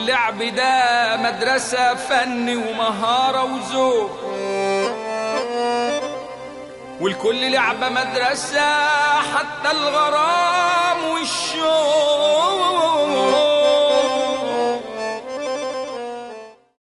اللعب ده مدرسة فن ومهارة وذوق والكل لعبة مدرسة حتى الغرام والشوق